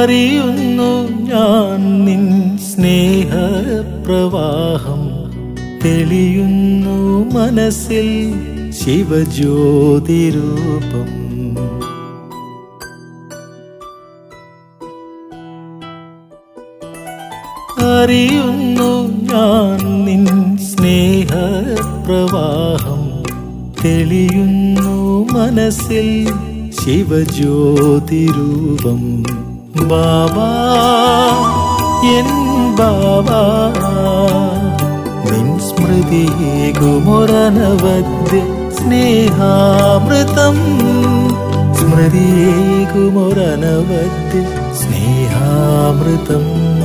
അറിയുന്നു ഞാൻ നിൻ സ്നേഹപ്രവാഹം തെളിയുന്നു മനസ്സിൽ ശിവജ്യോതിരൂപം അറിയുന്നു ഞാൻ നിൻ സ്നേഹപ്രവാഹം തെളിയുന്നു മനസ്സിൽ ശിവജ്യോതിരൂപം ബാബാ എൻ ബാബാ നിൻ സ്മൃതിയേകുമൊരനവദ്യ സ്നേഹാമൃതം സ്മൃതിയേകുമൊരനവദ്യ സ്നേഹാമൃതം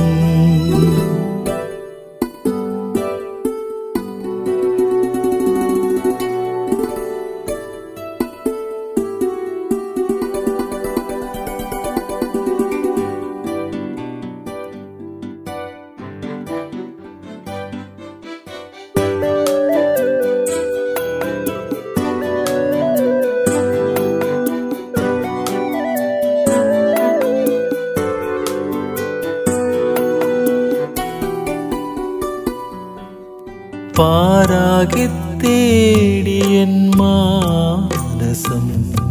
പാരാകെ തേടിയൻ മാനസം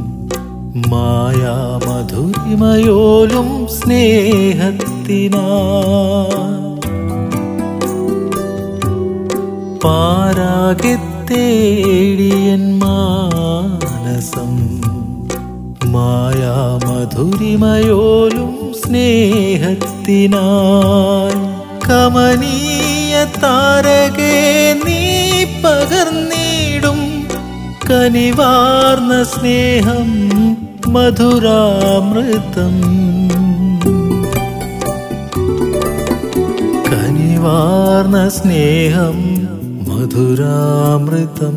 മായാമധുരിമയോലും സ്നേഹത്തിനാ പാരാകെ തേടിയൻ മാനസം മായാമധുരിമയോലും സ്നേഹത്തിനായി കമനീയ താരകേ നീ പകർന്നിടും കനിവാർന്ന സ്നേഹം മധുരാമൃതം കനിവാർന്ന സ്നേഹം മധുരാമൃതം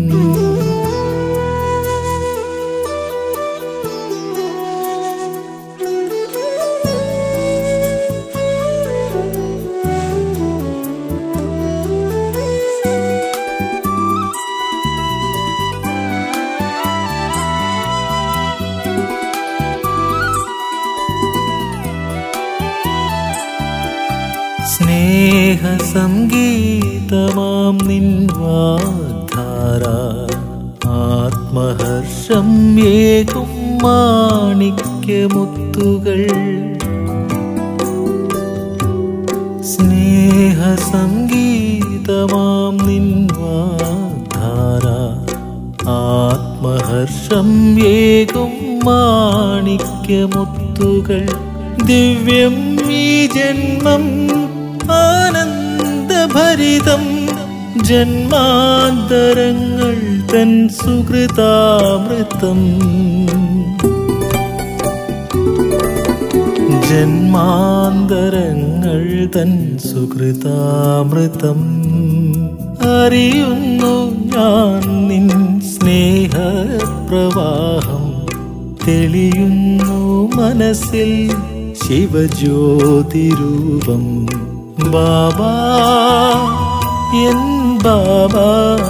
സ്നേഹസംഗീതമാം നിൻ വാധാര ആത്മഹർഷം ഏകും മാണിക്യമുത്തുകൾ സ്നേഹസംഗീതമാം നിൻ വാധാര ആത്മഹർഷം ഏകും മാണിക്യമുത്തുകൾ ദിവ്യം ഈ ജന്മം ആനന്ദഭരിതം ജന്മാന്തരങ്ങൾ തൻ സുഹൃതാമൃതം ജന്മാന്തരങ്ങൾ തൻ സുഹൃതാമൃതം അറിയുന്നു ഞാൻ നിൻ സ്നേഹപ്രവാഹം തെളിയുന്നു മനസ്സിൽ ശിവജ്യോതിരൂപം ബാബാ എൻ ബാബാ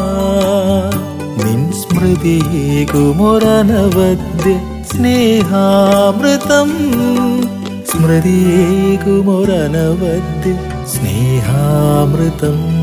നിൻ സ്മൃതിയേകുമൊരനവദ്യ സ്നേഹാമൃതം സ്മൃതിയേകുമൊരനവദ്യ സ്നേഹാമൃതം